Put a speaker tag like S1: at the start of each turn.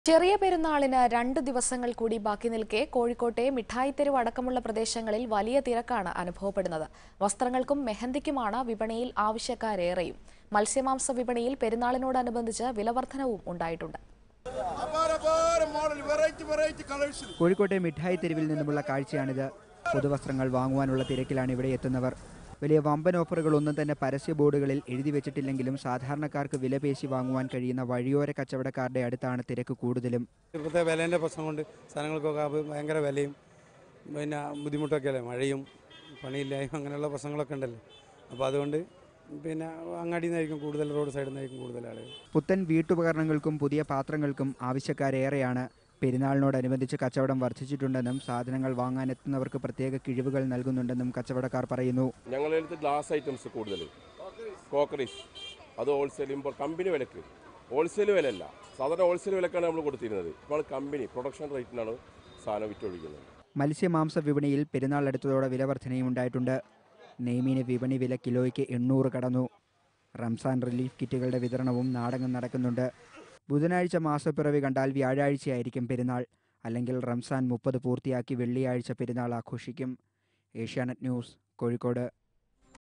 S1: ചെറിയ പെരുന്നാളിന് രണ്ട് ദിവസങ്ങൾ കൂടി ബാക്കി നിൽക്കെ കോഴിക്കോട്ടെ മിഠായിത്തെരുവ് അടക്കമുള്ള പ്രദേശങ്ങളിൽ വലിയ തിരക്കാണ് അനുഭവപ്പെടുന്നത് വസ്ത്രങ്ങൾക്കും മെഹന്തിക്കുമാണ് വിപണിയിൽ ആവശ്യക്കാരേറെയും മത്സ്യമാംസ വിപണിയിൽ പെരുന്നാളിനോടനുബന്ധിച്ച് വിലവർധനവും ഉണ്ടായിട്ടുണ്ട്
S2: അപാര അപാര മോഡൽ വെറൈറ്റി വെറൈറ്റി കളേഴ്സ്
S3: കോഴിക്കോട്ടെ മിഠായി തെരുവിൽ നിന്നുമുള്ള കാഴ്ചയാണിത് പുതുവസ്ത്രങ്ങൾ വാങ്ങുവാനുള്ള തിരക്കിലാണ് ഇവിടെ എത്തുന്നവർ വലിയ വമ്പൻ ഓഫറുകൾ ഒന്നും തന്നെ പരസ്യ ബോർഡുകളിൽ എഴുതി വെച്ചിട്ടില്ലെങ്കിലും സാധാരണക്കാർക്ക് വിലപേശി വാങ്ങുവാൻ കഴിയുന്ന വഴിയോര കച്ചവടക്കാരുടെ അടുത്താണ് തിരക്ക് കൂടുതലും
S4: ഇപ്പോഴത്തെ വിലേൻ്റെ പ്രശ്നം കൊണ്ട് സാധനങ്ങൾക്കൊക്കെ അത് ഭയങ്കര വിലയും പിന്നെ ബുദ്ധിമുട്ടൊക്കെ അല്ലേ മഴയും പണിയില്ലായ്മ അങ്ങനെയുള്ള പ്രശ്നങ്ങളൊക്കെ ഉണ്ടല്ലോ അപ്പോൾ അതുകൊണ്ട് പിന്നെ അങ്ങാടിയിൽ നിന്നായിരിക്കും കൂടുതൽ റോഡ് സൈഡിൽ നിന്നായിരിക്കും കൂടുതൽ ആളുകൾ
S3: പുത്തൻ വീട്ടുപകരണങ്ങൾക്കും പുതിയ പാത്രങ്ങൾക്കും ആവശ്യക്കാരേറെയാണ് പെരുന്നാളിനോടനുബന്ധിച്ച് കച്ചവടം വർദ്ധിച്ചിട്ടുണ്ടെന്നും സാധനങ്ങൾ വാങ്ങാനെത്തുന്നവർക്ക് പ്രത്യേക കിഴിവുകൾ നൽകുന്നുണ്ടെന്നും കച്ചവടക്കാർ പറയുന്നു
S5: ഞങ്ങളുടെ അടുത്ത് ഗ്ലാസ് ഐറ്റംസ് കൂടുതൽ കോക്കറീസ് അത് ഹോൾസെയിൽ ഇപ്പോൾ കമ്പനി വിലക്ക് ഹോൾസെയിൽ വിലയല്ല സാധാരണ ഹോൾസെയിൽ വിലക്കാണ് നമ്മൾ കൊടുത്തിരുന്നത് ഇപ്പോൾ കമ്പനി പ്രൊഡക്ഷൻ റേറ്റിനാണ് സാധനം വിറ്റൊഴിക്കുന്നത്
S3: മത്സ്യമാംസ വിപണിയിൽ പെരുന്നാൾ അടുത്തതോടെ വില വർധനയും ഉണ്ടായിട്ടുണ്ട് നെയ്മീന് വിപണി വില കിലോയ്ക്ക് എണ്ണൂറ് കടന്നു റംസാൻ റിലീഫ് കിറ്റുകളുടെ വിതരണവും നാടകം നടക്കുന്നുണ്ട് ബുധനാഴ്ച മാസപ്പിറവി കണ്ടാൽ വ്യാഴാഴ്ചയായിരിക്കും പെരുന്നാൾ അല്ലെങ്കിൽ റംസാൻ മുപ്പത് പൂർത്തിയാക്കി വെള്ളിയാഴ്ച പെരുന്നാൾ ആഘോഷിക്കും ഏഷ്യാനെറ്റ് ന്യൂസ് കോഴിക്കോട്